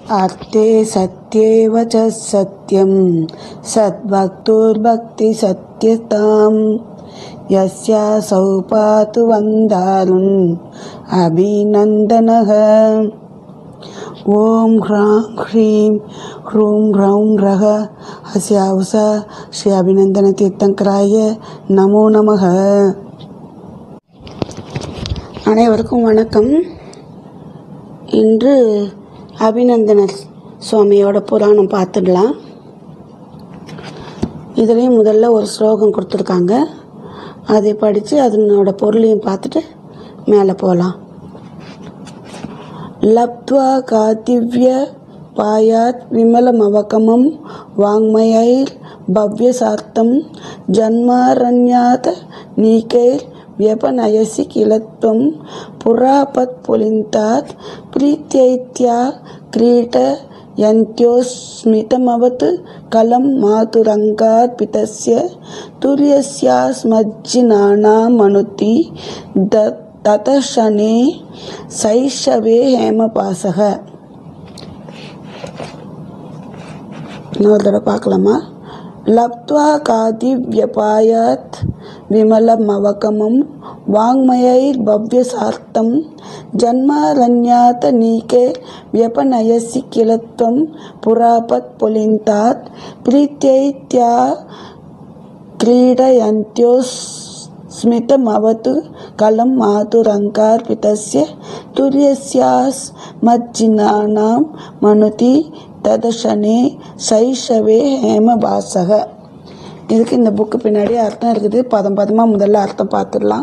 अर्थे सत्येव च सत्यं सद्भक्तुर्भक्तिसत्यतां यस्यासौ पातु वन्दारुन् अभिनन्दनः ॐ ह्रां ह्रीं ह्रूं ह्रौं रः हस्यावस श्री அபிநந்தனதீர்த்தங்கராய நமோ நமக அனைவருக்கும் வணக்கம் இன்று அபிநந்தன சுவாமியோட புராணம் பார்த்துடலாம் இதுலேயும் முதல்ல ஒரு ஸ்லோகம் கொடுத்துருக்காங்க அதை படித்து அதனோட பொருளையும் பார்த்துட்டு மேலே போகலாம் லப்த்வா காத்திவ்ய பாயாத் விமலமவகமம் வாங்மயைர் பவ்யசார்த்தம் ஜன்மாரண்யாத் நீக்கைர் व्यपनयसि किल त्वं पुरापत्पुलिन्तात् प्रीत्यैत्या क्रीटयन्त्योस्मितमवत् कलं मातुरङ्गात् पितस्य तुर्यस्यास्मज्जिनानामनुति द ततः शने शैशवे हेमपासः இன்னொரு தடவை பார்க்கலாமா லப்த்வா காதி வியபாயாத் விமலமவகமம் வாங்மயைர் பவ்யசார்த்தம் ஜன்மாரண்யாத் நீகே व्यपनयसि किल त्वं पुरापत् पुलिन्तात् प्रीत्यैत्या क्रीडयन्त्योस्मितमवतु कलं मातुरङ्गार्पितस्य तुर्यस्यास्मज्जिनानां मनुति ததசனே சைஷவே ஹேமபாசக இதுக்கு இந்த புக்கு பின்னாடி அர்த்தம் இருக்குது பதம் பதமாக முதல்ல அர்த்தம் பார்த்துடலாம்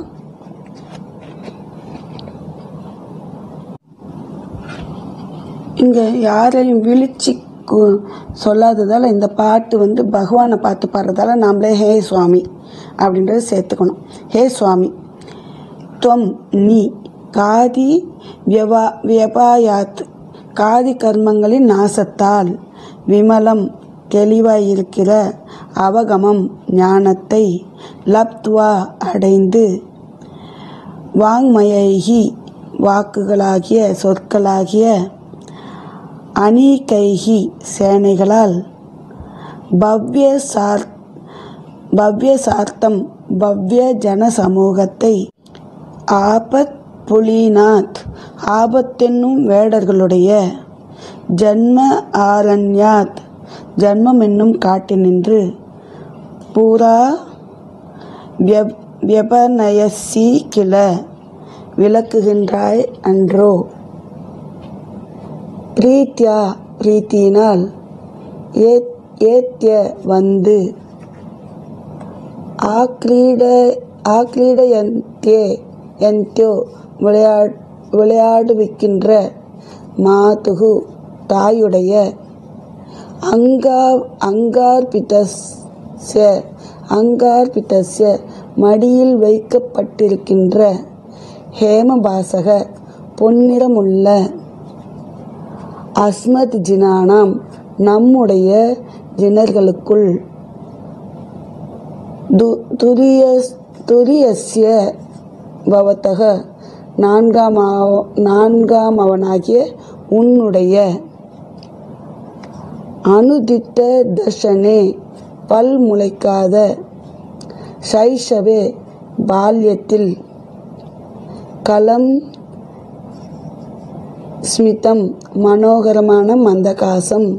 இங்கே யாரையும் விழிச்சு கு- சொல்லாததால் இந்த பாட்டு வந்து பகவானை பார்த்து பாடுறதால நாமளே ஹே சுவாமி அப்படின்றத சேர்த்துக்கணும் ஹே சுவாமி துவம் நீ காதி வியவா வியபாயாத் காதி கர்மங்களின் நாசத்தால் விமலம் தெளிவாயிருக்கிற அவகமம் ஞானத்தை லப்த்வா அடைந்து வாங்மயைகி வாக்குகளாகிய சொற்களாகிய அநீகைகி சேனைகளால் பவ்ய சார் பவ்ய சார்த்தம் பவ்ய ஜன சமூகத்தை ஆபத் புலிநாத் ஆபத்தென்னும் வேடர்களுடைய ஜன்ம ஆரண்யாத் ஜன்மம் என்னும் காட்டினின்று பூரா வியப்- வியபநயசி கிள விளக்குகின்றாய் அன்றோ பிரீத்யா பிரீத்தியினால் ஏத் ஏத்திய வந்து ஆக்ரீட ஆக்ரீடயந்தே யந்தியோ விளையா விளையாடுவிக்கின்ற மாதுகு தாயுடைய அங்கா அங்கார்பிதஸ்ய அங்கார்பிதஸ்ய மடியில் வைக்கப்பட்டிருக்கின்ற ஹேமபாசக பொன்னிறமுள்ள அஸ்மத் ஜினானாம் நம்முடைய ஜினர்களுக்குள் து- துரிய துரியஸ்ய பவத்தக நான்காம் ஆவ- நான்காம் அவனாகிய உன்னுடைய அனுதித்த தர்ஷனே பல் முளைக்காத சைஷவே பால்யத்தில் களம் ஸ்மிதம் மனோகரமான மந்தகாசம்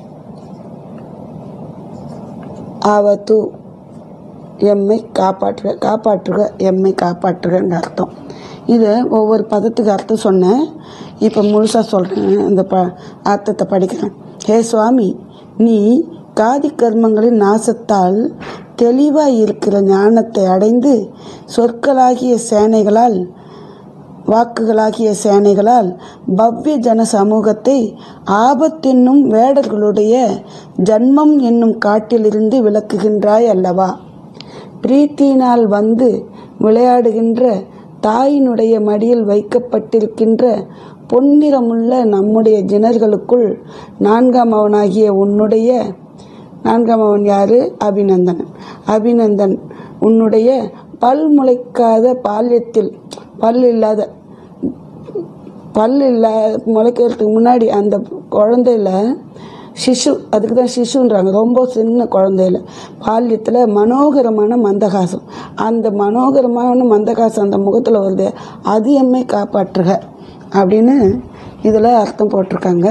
ஆவத்து எம்மை காப்பாற்றுக காப்பாற்றுக எம்மை காப்பாற்றுகன்னு அர்த்தம் இது ஒவ்வொரு பதத்துக்கு அர்த்தம் சொன்னேன் இப்போ முழுசாக சொல்கிறேன் இந்த ப அர்த்தத்தை படிக்கிறேன் ஹே சுவாமி நீ காதி கர்மங்களின் நாசத்தால் தெளிவாய் இருக்கிற ஞானத்தை அடைந்து சொற்களாகிய சேனைகளால் வாக்குகளாகிய சேனைகளால் பவ்ய ஜன சமூகத்தை ஆபத்தென்னும் வேடர்களுடைய ஜன்மம் என்னும் காட்டிலிருந்து விளக்குகின்றாய் அல்லவா பிரீத்தியினால் வந்து விளையாடுகின்ற தாயினுடைய மடியில் வைக்கப்பட்டிருக்கின்ற பொன்னிறமுள்ள நம்முடைய ஜினர்களுக்குள் நான்காம் அவனாகிய உன்னுடைய நான்காம் அவன் யாரு அபிநந்தன் அபிநந்தன் உன்னுடைய பல் முளைக்காத பால்யத்தில் பல் இல்லாத பல் இல்லை முளைக்கிறதுக்கு முன்னாடி அந்த குழந்தையில சிசு அதுக்கு தான் சிசுன்றாங்க ரொம்ப சின்ன குழந்தையில பால்யத்தில் மனோகரமான மந்தகாசம் அந்த மனோகரமான மந்தகாசம் அந்த முகத்தில் வருது அது எம்மை காப்பாற்றுக அப்படின்னு இதில் அர்த்தம் போட்டிருக்காங்க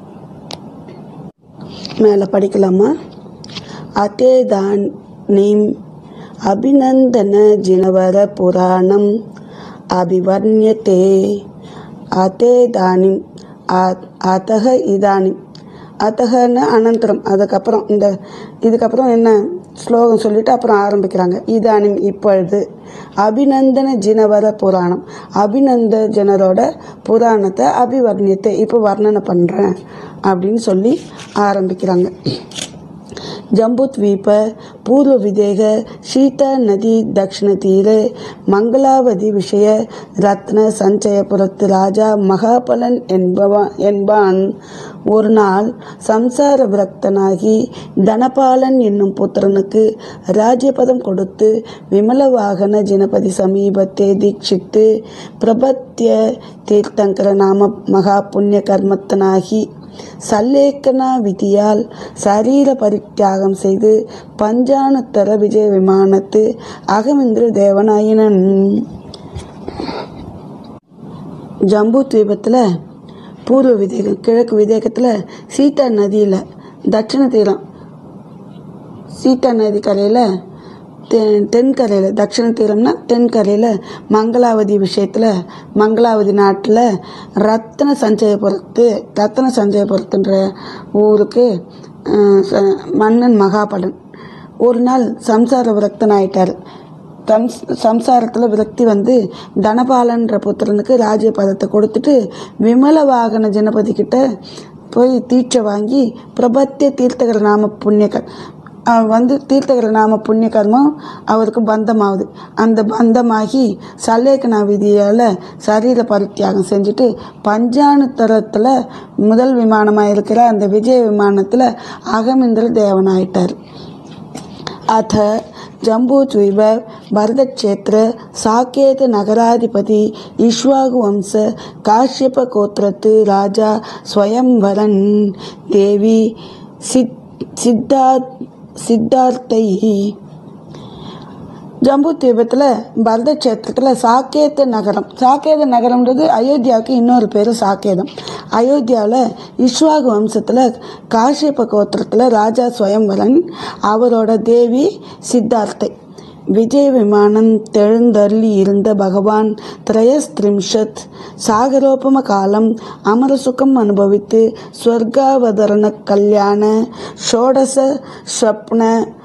மேலே படிக்கலாமா அத்தேதானீம் அபிநந்தன ஜினவர புராணம் அபிவர்ணியத்தே அத்தேதானிம் அத்தக இதானிம் அத்தகன்னு அனந்தரம் அதுக்கப்புறம் இந்த இதுக்கப்புறம் என்ன ஸ்லோகம் சொல்லிட்டு அப்புறம் ஆரம்பிக்கிறாங்க இதானிம் இப்பொழுது அபிநந்தன ஜினவர புராணம் அபிநந்த ஜனரோட புராணத்தை அபிவர்ணியத்தை இப்போ வர்ணனை பண்ணுறேன் அப்படின்னு சொல்லி ஆரம்பிக்கிறாங்க जम्बूद्वीप पूर्वविदेह शीता नदी दक्षिणतीरे மங்களாவதி விஷய ரத்ன சஞ்சயபுரத்து ராஜா மகாபலன் என்பவன் என்பான் ஒரு நாள் சம்சார விரக்தனாகி தனபாலன் என்னும் புத்திரனுக்கு ராஜ்யபதம் கொடுத்து விமலவாகன ஜனபதி சமீபத்தே தீட்சித்து பிரபத்திய தீர்த்தங்கர நாம மகா புண்ணிய கர்மத்தனாகி சல்லேக்கனா விதியால் சரீர பரித்தியாகம் செய்து பஞ்சானுத்தர விஜய விமானத்து அகமிந்திர தேவனாயினன் ஜம்பு தீபத்தில் பூர்வ விதேகம் கிழக்கு விதேகத்தில் சீதா நதியில் தட்சிண தீரம் சீதா நதி கரையில் தென் தென்கரையில் தட்சிண தீரம்னா தென்கரையில் மங்களாவதி விஷயத்தில் மங்களாவதி நாட்டில் ரத்ன சஞ்சயபுரத்து ரத்ன சஞ்சயபுரத்துன்ற ஊருக்கு அஹ், ச- மன்னன் மகாபலன் ஒரு நாள் சம்சார விரக்தன் ஆயிட்டார் தம் சம்சாரத்தில் விரக்தி வந்து தனபாலன்ற புத்திரனுக்கு ராஜ்ய பதத்தை கொடுத்துட்டு விமல வாகன ஜனபதி கிட்ட போய் தீட்சை வாங்கி பிரபத்திய தீர்த்தகர நாம புண்ணியகர் அவன் வந்து தீர்த்தகர நாம புண்ணிய கர்மம் அவருக்கு பந்தமாகுது அந்த பந்தமாகி சல்லேக்கனா விதியால் சரீர பரித்தியாகம் செஞ்சுட்டு பஞ்சானுத்தரத்தில் முதல் விமானமாக இருக்கிற அந்த விஜய விமானத்தில் அகமிந்திர தேவனாயிட்டார் अथ जम्बूद्वीप भरतक्षेत्र साकेत नगराधिपति इक्ष्वाकुवंश काश्यपगोत्रत् राजा स्वयंवरन् देवी सिद् सिद्धार् सिद्धार्थैः ஜம்பு தீபத்தில் பரத கஷேத்திரத்தில் சாக்கேத நகரம் சாக்கேத நகரம்ன்றது அயோத்தியாவுக்கு இன்னொரு பேர் சாக்கேதம் அயோத்தியாவில் இஸ்வாகு வம்சத்தில் காஷ்யப கோத்திரத்தில் ராஜா ஸ்வயம்வரன் அவரோட தேவி சித்தார்த்தை விஜய விமானம் தெழுந்தருளி இருந்த பகவான் திரயஸ்திரிம்ஷத் சாகரோபம காலம் அமரசுகம் அனுபவித்து ஸ்வர்காவதரண கல்யாண ஷோடச ஸ்வப்ன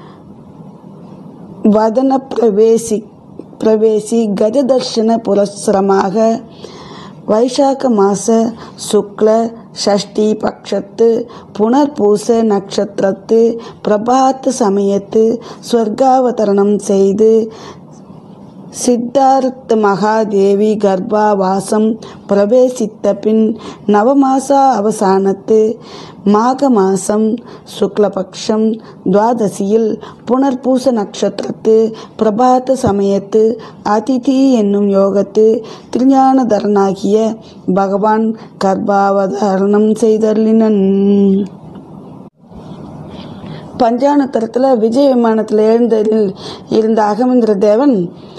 ವದನ ಪ್ರವೇಶಿ ಪ್ರವೇಶಿ ಗಜದರ್ಶನ ಪುರಸ್ಸರமாக வைசாக்க மாச சுக்ல ஷஷ்டி பட்சத்து புனர்பூச நட்சத்திரத்து பிரபாத்த சமயத்து ஸ்வர்காவதரணம் செய்து சித்தார்த்த மகாதேவி கர்ப்பாவாசம் பிரவேசித்த பின் நவமாசா அவசானத்து மாக மாசம் சுக்லபக்ஷம் துவாதசியில் புனர்பூச நட்சத்திரத்து பிரபாத்த சமயத்து அதிதி என்னும் யோகத்து திருஞானதரனாகிய பகவான் கர்ப்பாவதாரணம் செய்தருளினன் பஞ்சானத்தரத்தில் விஜய விமானத்தில் எழுந்ததில் இருந்த அகமந்திர தேவன்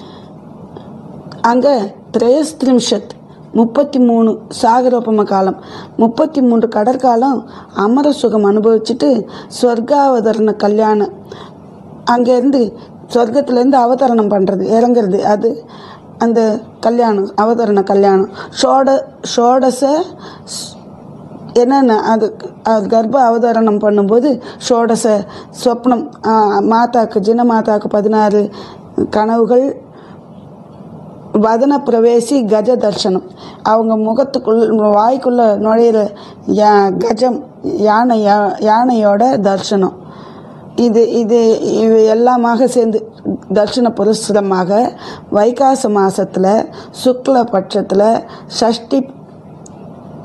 அங்கே திரயஸ்திரிம்ஷத் முப்பத்தி மூணு சாகரோபம காலம் முப்பத்தி மூன்று கடற்காலம் அமர சுகம் அனுபவிச்சுட்டு ஸ்வர்காவதரண கல்யாணம் அங்கேருந்து சொர்க்கத்துலேருந்து அவதரணம் பண்ணுறது இறங்குறது அது அந்த கல்யாணம் அவதரண கல்யாணம் ஷோட ஷோடச என்னென்ன அது அது கர்ப்ப அவதாரணம் பண்ணும்போது ஷோடச சொப்னம் ஆ, மாதாக்கு ஜின மாதாக்கு பதினாறு கனவுகள் வதன பிரவேசி கஜ தர்சனம் அவங்க முகத்துக்குள் வாய்க்குள்ள நுழையிற யா- கஜம் யானை யா- யானையோட தர்சனம் இது இது இவை எல்லாமாக சேர்ந்து தர்ஷன புரஸ்தமாக வைகாச மாசத்துல சுக்ல பட்சத்தில் ஷஷ்டி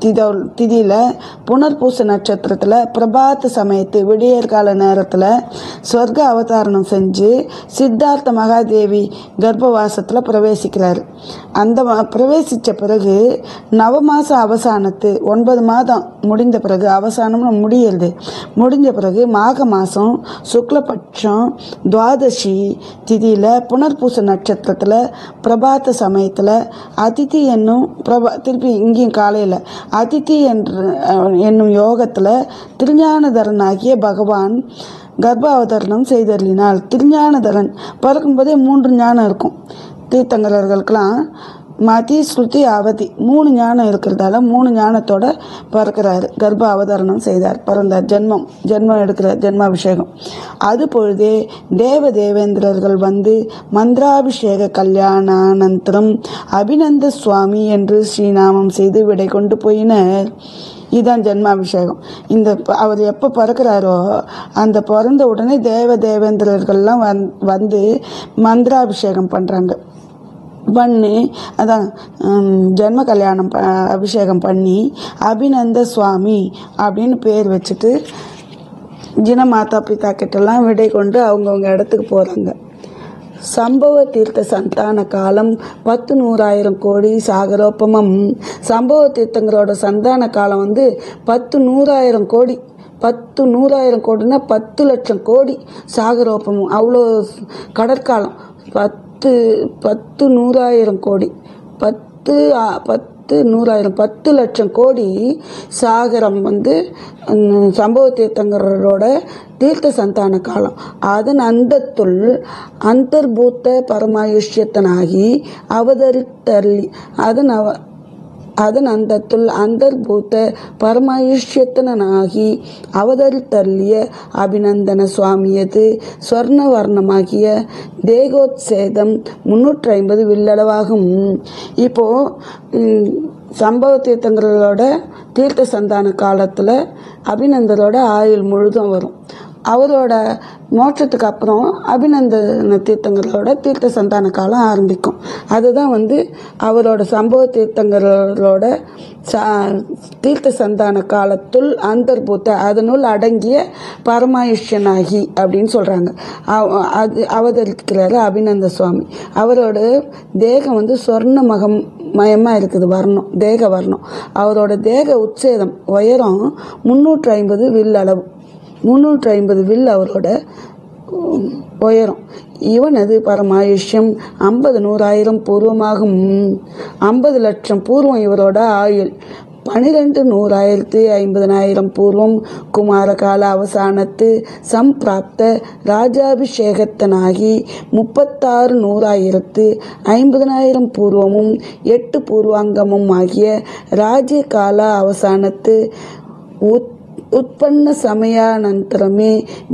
தித திதியில் புனர்பூச நட்சத்திரத்தில் பிரபாத்த சமயத்து விடியற்கால நேரத்தில் சொர்க்க அவதாரணம் செஞ்சு சித்தார்த்த மகாதேவி கர்ப்பவாசத்தில் பிரவேசிக்கிறார் அந்த ம- பிரவேசித்த பிறகு நவமாச அவசானத்து ஒன்பது மாதம் முடிந்த பிறகு அவசானம்னு முடியுது முடிஞ்ச பிறகு மாக மாதம் சுக்லபட்சம் துவாதசி திதியில் புனர்பூச நட்சத்திரத்தில் பிரபாத்த சமயத்தில் அதிதி என்னும் பிரபா திருப்பி இங்கேயும் காலையில் அதிதி என்று அஹ், என்னும் யோகத்தில் திருஞானதரனாகிய பகவான் கர்ப்பாவதரணம் செய்தருளினாள் திருஞானதரன் பிறக்கும்போதே மூன்று ஞானம் இருக்கும் தீர்த்தங்கரர்களுக்கெல்லாம் மதி ஸ்ருதி அவதி மூணு ஞானம் இருக்கிறதால மூணு ஞானத்தோட பிறக்கிறாரு கர்ப்ப அவதரணம் செய்தார் பிறந்தார் ஜென்மம் ஜென்மம் எடுக்கிறார் ஜென்மாபிஷேகம் அது பொழுதே தேவ தேவேந்திரர்கள் வந்து மந்திராபிஷேக கல்யாணானந்தரம் அபிநந்த சுவாமி என்று ஸ்ரீநாமம் செய்து விடை கொண்டு போயினர் இதுதான் ஜென்மாபிஷேகம் இந்த ப- அவர் எப்போ பிறக்கிறாரோ அந்த பிறந்த உடனே தேவ தேவேந்திரர்கள்லாம் வந் வந்து மந்திராபிஷேகம் பண்ணுறாங்க பண்ணி அதான் ஹம், ஜென்ம கல்யாணம் ப- அபிஷேகம் பண்ணி அபிநந்த சுவாமி அப்படின்னு பேர் வச்சுட்டு ஜின மாதா பிதா கிட்டலாம் விடை கொண்டு அவங்கவுங்க இடத்துக்கு போகிறாங்க சம்பவ தீர்த்த சந்தான காலம் பத்து நூறாயிரம் கோடி சாகரோப்பமம் சம்பவ தீர்த்தங்களோட சந்தான காலம் வந்து பத்து நூறாயிரம் கோடி பத்து நூறாயிரம் கோடினா பத்து லட்சம் கோடி சாகரோப்பமும் அவ்வளோ கடற்காலம் பத்து பத்து நூறாயிரம் கோடி பத்து ஆ, பத்து நூறாயிரம் பத்து லட்சம் கோடி சாகரம் வந்து ம், சம்பவ தீர்த்தங்கரோட தீர்த்த சந்தான காலம் அதன் அந்தத்துள் அந்தர்பூத்த பரமாயுஷ்யத்தனாகி அவதரித்தள்ளி அதன் அவ அதன் அந்தத்துள் அந்தர்பூத்த பரமாயுஷ்யத்தனாகி அவதரித்தள்ளிய அபிநந்தன சுவாமியது ஸ்வர்ண வர்ணமாகிய தேகோத்சேதம் முன்னூற்றி ஐம்பது வில்லளவாகும் இப்போ ம், சம்பவ தீர்த்தங்களோட தீர்த்த சந்தான காலத்தில் அபிநந்தரோட ஆயுள் முழுதும் வரும் அவரோட மோட்சத்துக்கு அப்புறம் அபிநந்தன தீர்த்தங்களோட தீர்த்த சந்தான காலம் ஆரம்பிக்கும் அதுதான் வந்து அவரோட சம்பவ தீர்த்தங்களோட ச தீர்த்த சந்தான காலத்துள் அந்தர்பூத்த அதனுள் அடங்கிய பரமாயுஷ்யனாகி அப்படின்னு சொல்கிறாங்க அது அவதரிக்கிறாரு அபிநந்த சுவாமி அவரோட தேகம் வந்து சொர்ண மகம் மயமாக இருக்குது வர்ணம் தேக வர்ணம் அவரோட தேக உச்சேதம் உயரம் முந்நூற்றி ஐம்பது வில் அளவு முந்நூற்றி ஐம்பது வில் அவரோட உம், உயரம் இவனது பரமாயுஷ்யம் ஐம்பது நூறாயிரம் பூர்வமாகும் ஐம்பது லட்சம் பூர்வம் இவரோட ஆயுள் பனிரெண்டு நூறாயிரத்து ஐம்பதனாயிரம் பூர்வம் குமார கால அவசானத்து சம்பிராப்த ராஜாபிஷேகத்தனாகி முப்பத்தாறு நூறாயிரத்து ஐம்பதனாயிரம் பூர்வமும் எட்டு பூர்வாங்கமும் ஆகிய ராஜ்ய கால அவசானத்து உத் உற்பன்ன சமயானந்தரமே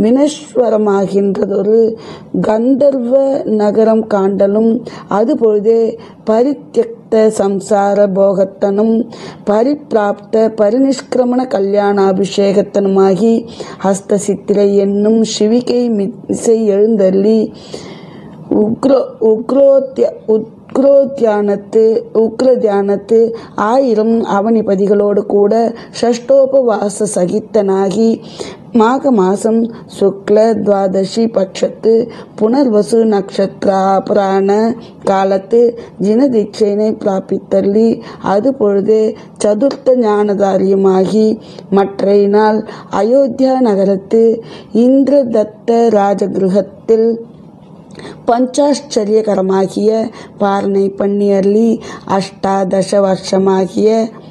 வினஸ்வரமாகின்றதொரு கந்தர்வ நகரம் காண்டலும் அதுபொழுதே பரித்தியக்த சம்சார போகத்தனும் பரிப்பிராப்த பரிநிஷ்கிரமண கல்யாணாபிஷேகத்தனுமாகி ஹஸ்த சித்திரை என்னும் சிவிகை மிசை எழுந்தள்ளி உக்ரோ உக்ரோத்ய உக்ரோத்யானத்து உக்ர தியானத்து ஆயிரம் அவனிபதிகளோடு கூட ஷஷ்டோபவாச சகித்தனாகி மாக மாசம் சுக்ல துவாதசி பட்சத்து புனர்வசு நட்சத்திராபராண காலத்து ஜினதீட்சைனை பிராபித்தள்ளி அது பொழுதே சதுர்த்த ஞானதாரியமாகி மற்றை நாள் அயோத்தியா நகரத்து இந்திரதத்த ராஜகிருகத்தில் பஞ்சாಶ್ಚರ್ಯಕರಮಾಗಿಯ ಪಾರಣೆ ಪಣ್ಣಿಯಲ್ಲಿ ಅಷ್ಟಾದಶ ವರ್ಷಮಾಗಿಯ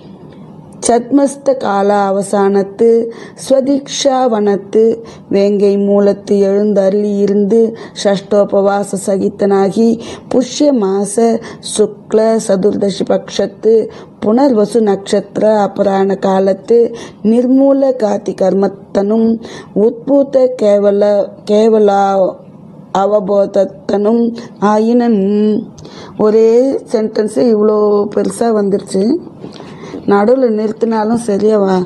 சத்மஸ்த கால அவசானத்து ஸ்வதீக்ஷாவனத்து வேங்கை மூலத்து எழுந்தருளி இருந்து ஷஷ்டோபவாச சகித்தனாகி புஷ்ய மாச சுக்ல சதுர்தசி பட்சத்து புனர்வசு நட்சத்திர அபராண காலத்து நிர்மூல காத்தி கர்மத்தனும் உத்பூத கேவல கேவலா அவபோதத்தனும் ஆயினன் ஒரே சென்டென்ஸு இவ்வளோ பெருசாக வந்துருச்சு நடுவில் நிறுத்தினாலும் சரியாக வா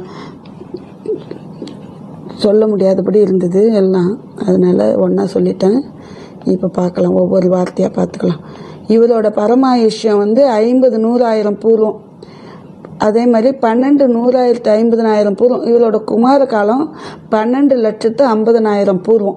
சொல்ல முடியாதபடி இருந்தது எல்லாம் அதனால் ஒன்றா சொல்லிட்டேன் இப்போ பார்க்கலாம் ஒவ்வொரு வார்த்தையாக பார்த்துக்கலாம் இவரோட பரமாயுஷ்யம் வந்து ஐம்பது நூறாயிரம் பூர்வம் அதே மாதிரி பன்னெண்டு நூறாயிரத்து ஐம்பதனாயிரம் பூர்வம் இவரோட குமார காலம் பன்னெண்டு லட்சத்து ஐம்பதனாயிரம் பூர்வம்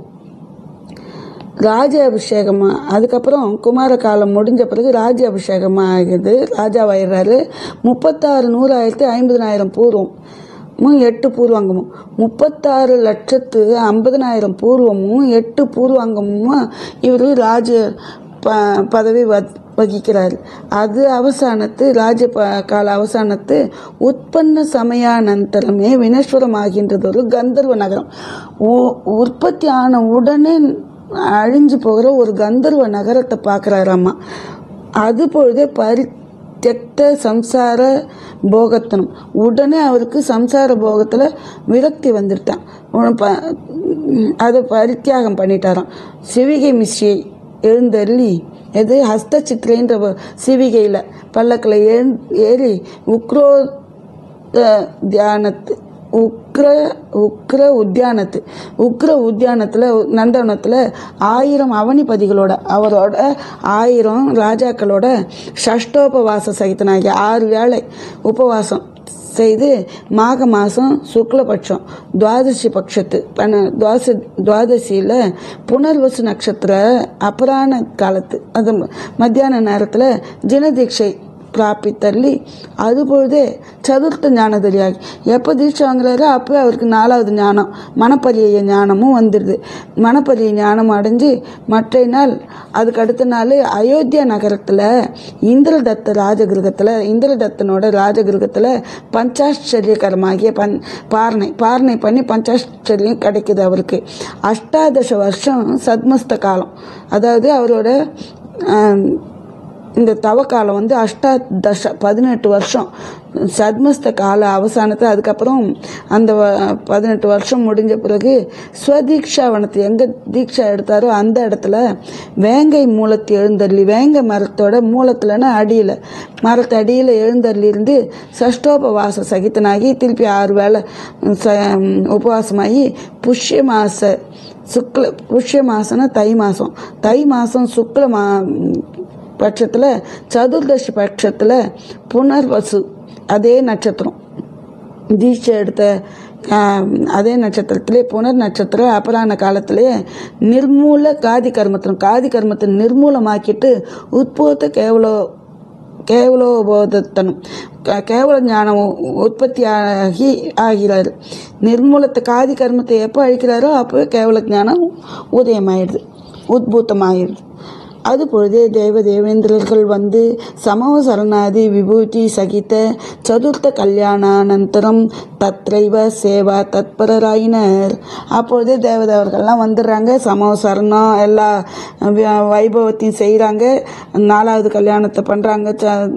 ராஜ அபிஷேகமா அதுக்கப்புறம் குமார காலம் முடிஞ்ச பிறகு ராஜ அபிஷேகம் ஆகுது ராஜாவாயிடுறாரு முப்பத்தாறு நூறாயிரத்தி ஐம்பதனாயிரம் பூர்வம் ம், எட்டு பூர்வாங்கமும் முப்பத்தாறு லட்சத்து ஐம்பதனாயிரம் பூர்வமும் எட்டு பூர்வாங்கமும் இவர் ராஜ ப பதவி வ- வகிக்கிறார் அது அவசானத்து ராஜ ப கால அவசானத்து உற்பன்ன சமயானந்தரமே வினேஸ்வரம் ஆகின்றது ஒரு கந்தர்வ நகரம் உ- உற்பத்தி ஆன உடனே அழிஞ்சு போகிற ஒரு கந்தர்வ நகரத்தை பார்க்குறாராம்மா அது பொழுதே பரித்தெக்த சம்சார போகத்தனம் உடனே அவருக்கு சம்சார போகத்தில் விரக்தி வந்துட்டான் உடனே ப அதை பரித்தியாகம் பண்ணிட்டாராம் சிவிகை மிஸ்ரியை எழுந்தருளி எது ஹஸ்த சித்திரைன்ற வ- சிவிகையில் பல்லக்கில் ஏன் ஏறி உக்ரோ அஹ், தியானத்து உக்ர உக்ர உத்தியானத்து உக்ர உத்தியானத்தில் நந்தவனத்தில் ஆயிரம் அவனிபதிகளோட அவரோட ஆயிரம் ராஜாக்களோட ஷஷ்டோபவாச சகிதனாகி ஆறு வேளை உபவாசம் செய்து மாக மாதம் சுக்லபட்சம் துவாதசி பட்சத்து பன துவாச துவாதசியில் புனர்வசு நட்சத்திர அபராண காலத்து அது மத்தியான நேரத்தில் ஜினதீட்சை பிராபித்தள்ளி அதுபொழுதே சதுர்த்த ஞானதரியாகி எப்போ தீட்சை வாங்குறாரோ அப்போ அவருக்கு நாலாவது ஞானம் மனப்பரிய ஞானமும் வந்துடுது மனப்பரிய ஞானம் அடைஞ்சு மற்ற நாள் அதுக்கு அடுத்த நாள் அயோத்தியா நகரத்தில் இந்திரதத்த ராஜகிருகத்தில் இந்திரதத்தனோட ராஜகிருகத்தில் பஞ்சாச்சரியகரமாகிய பன் பாரணை பாரணை பண்ணி பஞ்சாச்சரியம் கிடைக்குது அவருக்கு அஷ்டாதச வருஷம் சத்மஸ்த காலம் அதாவது அவரோட ஆம், இந்த தவக்காலம் வந்து அஷ்டாதச பதினெட்டு வருஷம் சத்மஸ்த கால அவசானத்தில் அதுக்கப்புறம் அந்த வ- பதினெட்டு வருஷம் முடிஞ்ச பிறகு ஸ்வதீக்ஷா வனத்தை எங்கே தீட்சா எடுத்தாரோ அந்த இடத்துல வேங்கை மூலத்தை எழுந்தள்ளி வேங்கை மரத்தோட மூலத்துலன்னா அடியில் மரத்து அடியில் எழுந்தள்ளி இருந்து சஷ்டோபவாச சகிதனாகி திருப்பி ஆறு வேளை ச உபவாசமாகி புஷ்ய மாச சுக்ல புஷ்ய மாசம்னா தை மாதம் தை மாதம் சுக்ல மா பட்சத்தில் சதுர்தசி பட்சத்தில் புனர்வசு அதே நட்சத்திரம் தீட்சை எடுத்த ஆஹ், அதே நட்சத்திரத்திலே புனர் நட்சத்திரம் அபரான காலத்திலே நிர்மூல காதி கர்மத்தினம் காதி காதி நிர்மூலமாக்கிட்டு உத்போத கேவலோ கேவலோபோதத்தனம் க- கேவல ஞானம் உ- உற்பத்தி ஆகி ஆகிறார் நிர்மூலத்தை காதி கர்மத்தை எப்போ அழிக்கிறாரோ அப்போ கேவல ஞானம் உதயமாயிடுது உத்பூத்தமாயிடுது அது பொழுதே தேவ தேவேந்திரர்கள் வந்து சமவ சரணாதி விபூதி சகித சதுர்த்த கல்யாணானந்தரம் தத்ரைவ சேவா தத்பரராயினர் அப்பொழுதே தேவதேவர்கள்லாம் வந்துடுறாங்க சமவ சரணம் எல்லா வி- வைபவத்தையும் செய்கிறாங்க நாலாவது கல்யாணத்தை பண்ணுறாங்க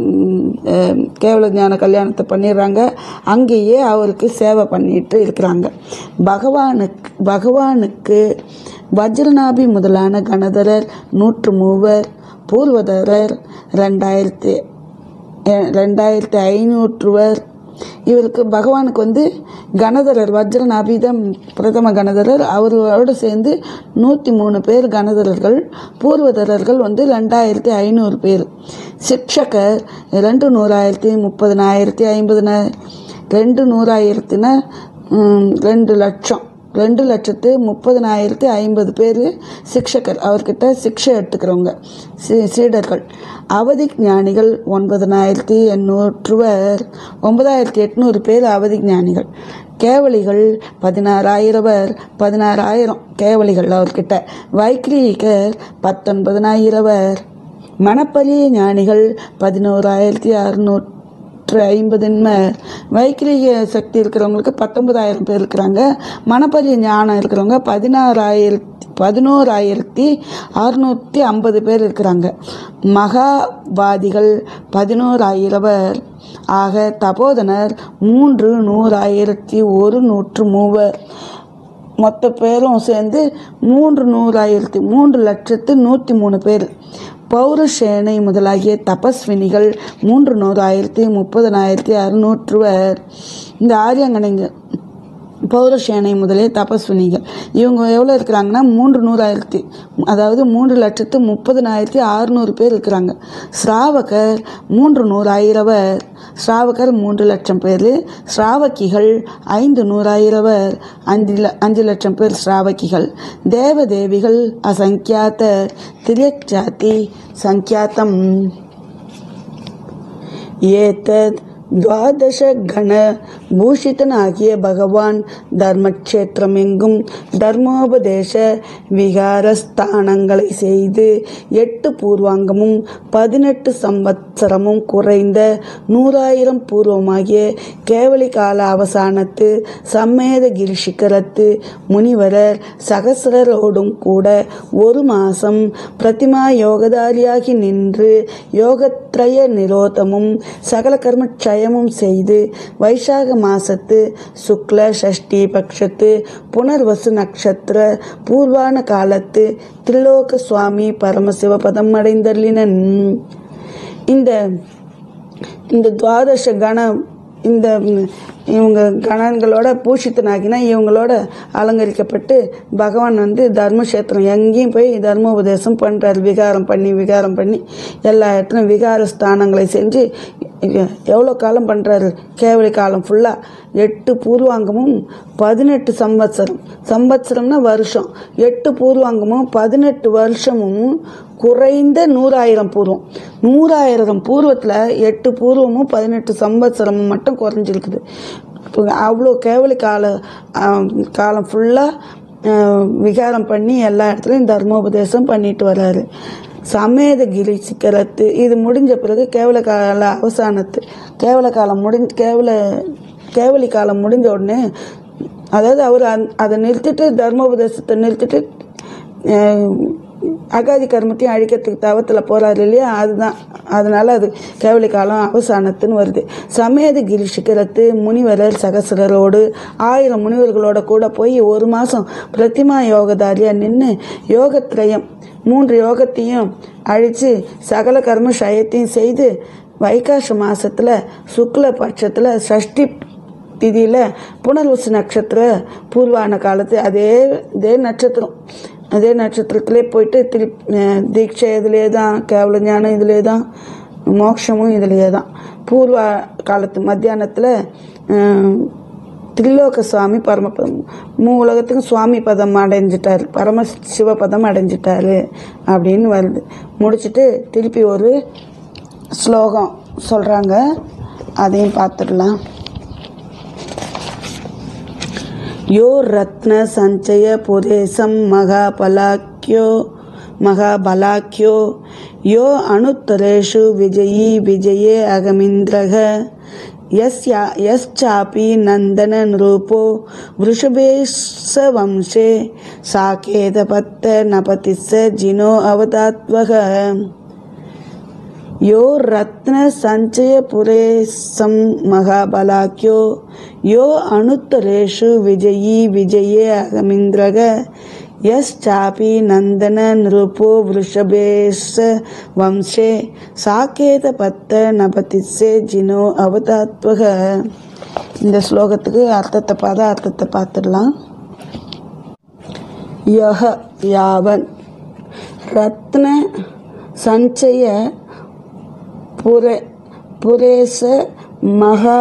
கேவல ஞான கல்யாணத்தை பண்ணிடுறாங்க அங்கேயே அவருக்கு சேவை பண்ணிட்டு இருக்கிறாங்க பகவானுக்கு பகவானுக்கு வஜ்ரநாபி முதலான கணதரர் நூற்று மூவர் பூர்வதரர் ரெண்டாயிரத்தி எ- ரெண்டாயிரத்தி ஐநூற்றுவர் இவருக்கு பகவானுக்கு வந்து கணதரர் வஜ்ரநாபிதம் பிரதம கணதரர் அவரோடு சேர்ந்து நூற்றி மூணு பேர் கணதரர்கள் பூர்வதரர்கள் வந்து ரெண்டாயிரத்தி ஐநூறு பேர் சிக்ஷகர் ரெண்டு நூறாயிரத்தி முப்பதனாயிரத்தி ஐம்பதுன ரெண்டு நூறாயிரத்தின ம், ரெண்டு லட்சம் ரெண்டு லட்சத்து முப்பதனாயிரத்தி ஐம்பது பேர் சிக்ஷகர் அவர்கிட்ட சிக்ஷை எடுத்துக்கிறவங்க சீ சீடர்கள் அவதி ஞானிகள் ஒன்பதனாயிரத்தி எண்ணூற்றுவர் ஒன்பதாயிரத்தி எட்நூறு பேர் அவதி ஞானிகள் கேவலிகள் பதினாறாயிரவர் பதினாறாயிரம் கேவலிகள் அவர்கிட்ட வைக்ரீகர் பத்தொன்பதனாயிரவர் மணப்பரிய ஞானிகள் பதினோராயிரத்தி அறுநூற்று ஐம்பதுன்மை வைக்கிரிய சக்தி இருக்கிறவங்களுக்கு பத்தொன்பதாயிரம் பேர் இருக்கிறாங்க மணப்பரிய ஞானம் இருக்கிறவங்க பதினாறாயிரத்தி பதினோராயிரத்தி அறுநூற்றி ஐம்பது பேர் இருக்கிறாங்க மகாவாதிகள் பதினோராயிரவர் ஆக தபோதனர் மூன்று நூறாயிரத்தி ஒரு நூற்று மூவர் மொத்த பேரும் சேர்ந்து மூன்று நூறாயிரத்தி மூன்று லட்சத்து நூற்றி மூணு பேர் பௌரசேனை முதலாகிய தபஸ்வினிகள் மூன்று நூறாயிரத்தி முப்பதனாயிரத்தி அறுநூற்றுவர் இந்த ஆரியங்கனைங்க பௌரசேனை முதலிய தபஸ்வினிகள் இவங்க எவ்வளோ இருக்கிறாங்கன்னா மூன்று நூறாயிரத்தி அதாவது மூன்று லட்சத்து முப்பதனாயிரத்தி அறுநூறு பேர் இருக்கிறாங்க ஸ்ராவகர் மூன்று நூறாயிரவர் ஸ்ராவகர் மூன்று லட்சம் பேர் ஸ்ராவகிகள் ஐந்து நூறாயிரவர் அஞ்சு ல- அஞ்சு லட்சம் பேர் ஸ்ராவகிகள் தேவதேவிகள் அசங்கியாத்த திரியஜாதி சங்கியாத்தம் ஏதத் துவாதச கண பூஷிதனாகிய பகவான் தர்மக்ஷேத்திரமெங்கும் தர்மோபதேச விகாரஸ்தானங்களை செய்து எட்டு பூர்வாங்கமும் பதினெட்டு சம்பத்சரமும் குறைந்த நூறாயிரம் பூர்வமாகிய கேவலி கால அவசானத்து சம்மேதகிரி சிகரத்து முனிவரர் சகசிரரோடும் கூட ஒரு மாசம் பிரதிமா யோகதாரியாகி நின்று யோகத்ரய நிரோதமும் சகல கர்ம க்ஷயமும் செய்து வைசாக மாசத்து சுக்ல ஷஷ்டி பட்சத்து புனர்வசு நட்சத்திர பூர்வான காலத்து திரிலோக சுவாமி பரமசிவ பதம் அடைந்தள்ளினன் இந்த இந்த துவாதச கணம் இந்த ம், இவங்க கணங்களோட பூஷித்தனாகினா இவங்களோட அலங்கரிக்கப்பட்டு பகவான் வந்து தர்மக்ஷேத்திரம் எங்கேயும் போய் தர்மோபதேசம் பண்ணுறாரு விகாரம் பண்ணி விகாரம் பண்ணி எல்லா இடத்துலையும் விகார ஸ்தானங்களை செஞ்சு எவ்வளோ காலம் பண்ணுறாரு கேவலி காலம் ஃபுல்லாக எட்டு பூர்வாங்கமும் பதினெட்டு சம்பத்சரம் சம்பத்சரம்னா வருஷம் எட்டு பூர்வாங்கமும் பதினெட்டு வருஷமும் குறைந்த நூறாயிரம் பூர்வம் நூறாயிரம் பூர்வத்தில் எட்டு பூர்வமும் பதினெட்டு சம்பத்சரமும் மட்டும் குறைஞ்சிருக்குது இப்போ அவ்வளோ கேவலி கால ஆம், காலம் ஃபுல்லாக விகாரம் பண்ணி எல்லா இடத்துலையும் தர்மோபதேசம் பண்ணிட்டு வராரு சமேதகிரி சிக்கரத்து இது முடிஞ்ச பிறகு கேவல கால அவசானத்து கேவல காலம் முடிஞ்ச கேவல கேவலி காலம் முடிஞ்ச உடனே அதாவது அவர் அந் அதை நிறுத்திட்டு தர்மோபதேசத்தை நிறுத்திட்டு அஹ், அகாதி கர்மத்தையும் அழிக்கிறதுக்கு தவத்தில் போறாரு இல்லையா அதுதான் அதனால அது கேவலி காலம் அவசானத்துன்னு வருது சமேதகிரி சிகரத்து முனிவரர் சகசரரோடு ஆயிரம் முனிவர்களோட கூட போய் ஒரு மாதம் பிரதிமா யோகதாரியா நின்று யோகத்ரயம் மூன்று யோகத்தையும் அழித்து சகல கர்ம சயத்தையும் செய்து வைகாச மாசத்துல சுக்ல பட்சத்தில் சஷ்டி திதியில் புனர்வசு நட்சத்திர பூர்வான காலத்து அதே இதே நட்சத்திரம் அதே நட்சத்திரத்திலே போயிட்டு திரு அஹ் தீட்சை இதிலே தான் கேவல ஞானம் இதிலே தான் மோட்சமும் இதிலே தான் பூர்வ காலத்து மத்தியானத்தில் திரிலோக சுவாமி பரமபதம் மூ உலகத்துக்கும் சுவாமி பதம் அடைஞ்சிட்டார் பரம சிவபதம் அடைஞ்சிட்டாரு அப்படின்னு வருது முடிச்சுட்டு திருப்பி ஒரு ஸ்லோகம் சொல்கிறாங்க அதையும் பார்த்துடலாம் यो रत्नसञ्चयपुरेशं महाबलाख्यो महाबलाख्यो यो अनुत्तरेषु विजयी विजये अगमिन्द्रः यस्या यश्चापि नन्दननृपो वृषभेशवंशे साकेतपत्तनपतिस्स जिनो अवतात्वः यो रत्नसञ्चयपुरेशं महाबलाख्यो यो अनुत्तरेषु विजयी विजये अगमिन्द्रग यश्चापि नन्दननृपो वृषभेश वंशे साकेतपत्त நபதிஸ்ஸே ஜினோ அவதாத்வக இந்த ஸ்லோகத்துக்கு அர்த்தத்தை பார்த்த அர்த்தத்தை பார்த்துடலாம் யஹ யாவன் ரத்ன சஞ்சய புர புரேச மகா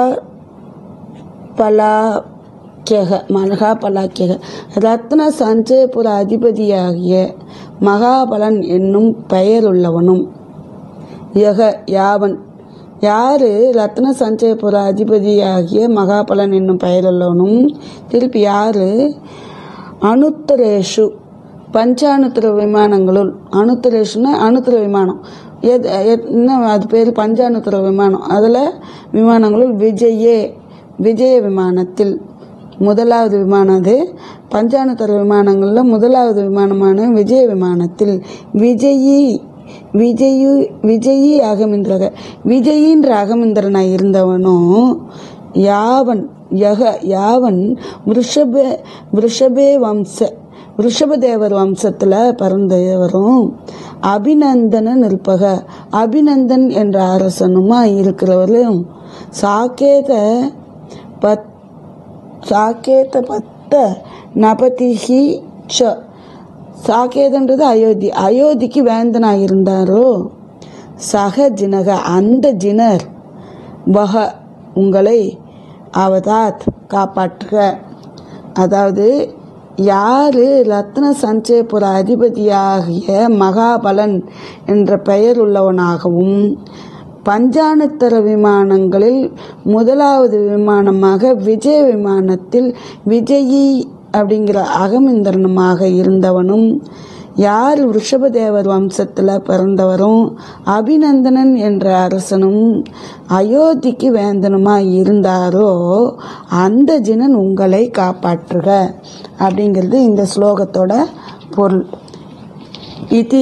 பலாக்கியக மகாபலாக்கியக ரத்ன சஞ்சயபுர அதிபதியாகிய மகாபலன் என்னும் பெயருள்ளவனும் யக யாவன் யாரு ரத்ன சஞ்சயபுர அதிபதியாகிய மகாபலன் என்னும் பெயருள்ளவனும் திருப்பி யாரு அனுத்தரேஷு பஞ்சானுத்திர விமானங்களுள் அனுத்தரேஷுன்னா அனுத்திர விமானம் எது எத்- இன்னும் அது பேர் பஞ்சானுத்திர விமானம் அதில் விமானங்களுள் விஜயே விஜய விமானத்தில் முதலாவது விமானம் அது பஞ்சானுத்தர விமானங்களில் முதலாவது விமானமான விஜய விமானத்தில் விஜயி விஜயு விஜயி அகமிந்திரக விஜயின்ற அகமிந்திரனாய் இருந்தவனும் யாவன் யக யாவன் ரிஷப ரிஷபே வம்ச ரிஷபதேவர் வம்சத்தில் பிறந்தவரும் அபிநந்தனன் இருப்பக அபிநந்தன் என்ற அரசனுமா இருக்கிறவரும் சாக்கேத பத் சாக்கேத பத்த நபதிஹி ச சாக்கேதன்றது அயோத்தி அயோத்திக்கு வேந்தனாக இருந்தாரோ சக ஜினக அந்த ஜினர் வக உங்களை அவதாத் காப்பாற்றுக அதாவது யார் ரத்ன சஞ்சயபுர அதிபதியாகிய மகாபலன் என்ற பெயர் உள்ளவனாகவும் பஞ்சானத்தர விமானங்களில் முதலாவது விமானமாக விஜய விமானத்தில் விஜயி அப்படிங்கிற அகமிந்திரனுமாக இருந்தவனும் யார் ரிஷபதேவர் வம்சத்தில் பிறந்தவரும் அபிநந்தனன் என்ற அரசனும் அயோத்திக்கு வேந்தனுமாய் இருந்தாரோ அந்த ஜினன் உங்களை காப்பாற்றுக அப்படிங்கிறது இந்த ஸ்லோகத்தோட பொருள் इति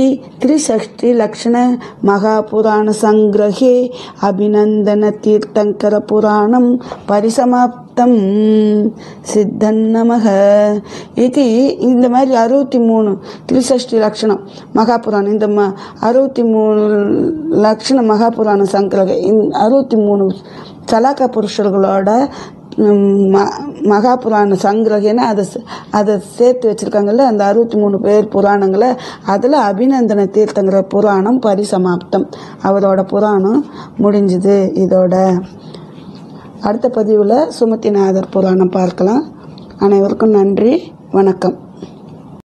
त्रिषष्टिलक्षणमहापुराणसङ्ग्रहे अभिनन्दनतीर्थङ्करपुराणं परिसमाप्तं சித்தன்னமக இது இந்த மாதிரி அறுபத்தி மூணு திரிசஷ்டி லட்சணம் மகாபுராணம் இந்த ம அறுபத்தி மூணு லட்சண மகாபுராண சங்கிரக அறுபத்தி மூணு சலாக்க புருஷர்களோட ம மகாபுராண சங்கிரகன்னு அதை ச- அதை சேர்த்து வச்சுருக்காங்கல்ல அந்த அறுபத்தி மூணு பேர் புராணங்களை அதில் அபிநந்தன தீர்த்தங்கிற புராணம் பரிசமாப்தம் அவரோட புராணம் முடிஞ்சுது இதோட அடுத்த பதிவில் சுமத்திநாதர் புராணம் பார்க்கலாம் அனைவருக்கும் நன்றி வணக்கம்